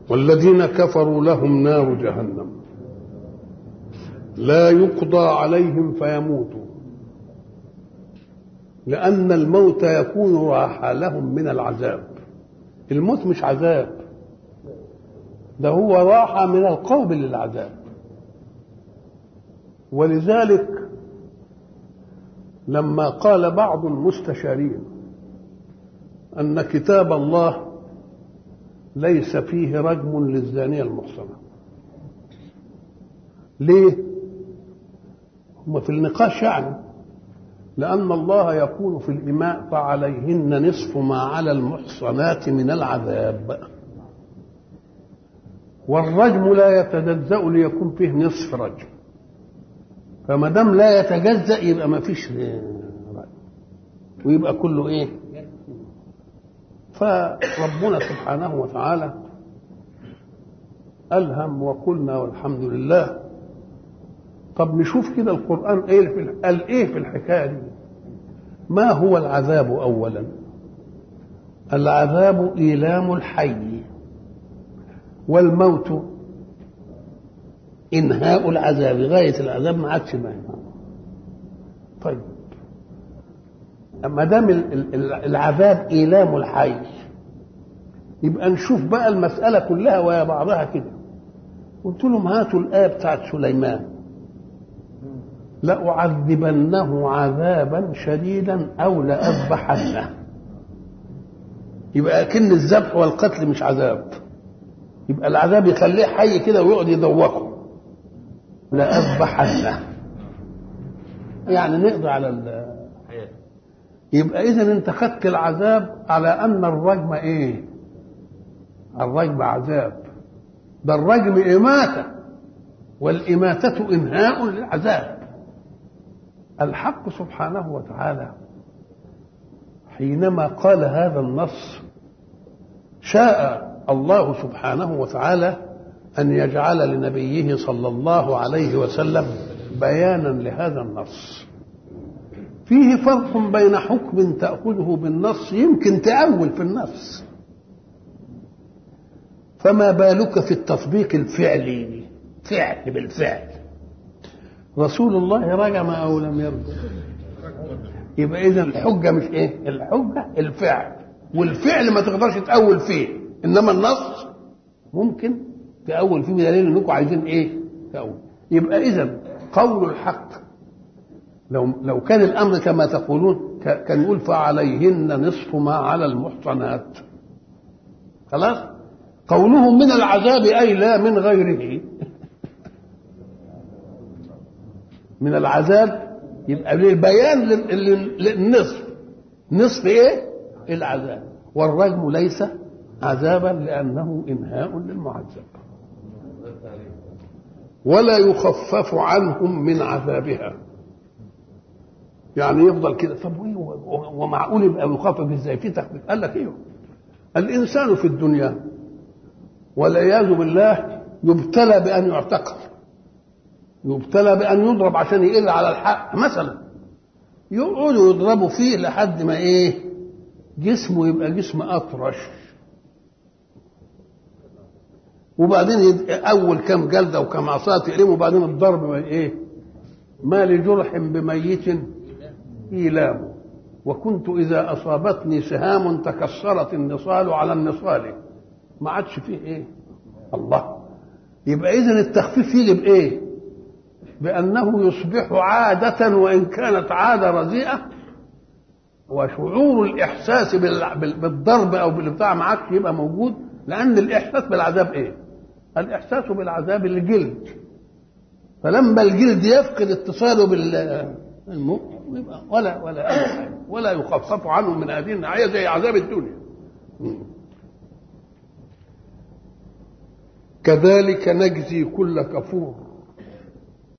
والذين كفروا لهم نار جهنم لا يقضى عليهم فيموتوا لأن الموت يكون راحة لهم من العذاب الموت مش عذاب ده هو راحة من القابل للعذاب ولذلك لما قال بعض المستشارين أن كتاب الله ليس فيه رجم للزانية المحصنة ليه؟ هم في النقاش يعني لأن الله يقول في الإماء فعليهن نصف ما على المحصنات من العذاب والرجم لا يتجزأ ليكون فيه نصف رجم فما دام لا يتجزأ يبقى ما فيش رجم ويبقى كله ايه فربنا سبحانه وتعالى ألهم وقلنا والحمد لله طب نشوف كده القرآن ايه في قال ايه في الحكاية دي ما هو العذاب أولا العذاب إيلام الحي والموت انهاء العذاب غايه العذاب ما عادش ما طيب ما دام العذاب ايلام الحي يبقى نشوف بقى المساله كلها ويا بعضها كده قلت لهم هاتوا الايه بتاعت سليمان لأعذبنه عذابا شديدا أو لأذبحنه يبقى كن الذبح والقتل مش عذاب يبقى العذاب يخليه حي كده ويقعد يدوقه لأذبحنه يعني نقضي على ال يبقى إذا أنت خدت العذاب على أن الرجم إيه؟ الرجم عذاب ده الرجم إماتة والإماتة إنهاء للعذاب الحق سبحانه وتعالى حينما قال هذا النص شاء الله سبحانه وتعالى ان يجعل لنبيه صلى الله عليه وسلم بيانا لهذا النص فيه فرق بين حكم تاخذه بالنص يمكن تاول في النص فما بالك في التطبيق الفعلي فعل بالفعل رسول الله رجم او لم يرجم يبقى اذا الحجه مش ايه الحجه الفعل والفعل ما تقدرش تاول فيه انما النص ممكن تأول فيه بدليل انكم عايزين ايه؟ تأول يبقى اذا قول الحق لو لو كان الامر كما تقولون كان يقول فعليهن نصف ما على المحصنات خلاص؟ قوله من العذاب اي لا من غيره من العذاب يبقى للبيان للنصف نصف ايه؟ العذاب والرجم ليس عذابا لأنه إنهاء للمعذب ولا يخفف عنهم من عذابها يعني يفضل كده طب ومعقول يبقى يخفف ازاي في تخفيف قال لك ايوه الانسان في الدنيا والعياذ بالله يبتلى بان يعتقل يبتلى بان يضرب عشان يقل على الحق مثلا يقعدوا يضربوا فيه لحد ما ايه جسمه يبقى جسم اطرش وبعدين اول كم جلده وكم عصاه تقلمه وبعدين الضرب ما ايه ما لجرح بميت ايلام وكنت اذا اصابتني سهام تكسرت النصال على النصال ما عادش فيه ايه الله يبقى اذا التخفيف يجي بايه بانه يصبح عاده وان كانت عاده رديئه وشعور الاحساس بالضرب او بالبتاع ما عادش يبقى موجود لان الاحساس بالعذاب ايه الاحساس بالعذاب الجلد فلما الجلد يفقد اتصاله بالمؤمن يبقى ولا ولا ولا يخفف عنه من هذه الناحيه زي عذاب الدنيا كذلك نجزي كل كفور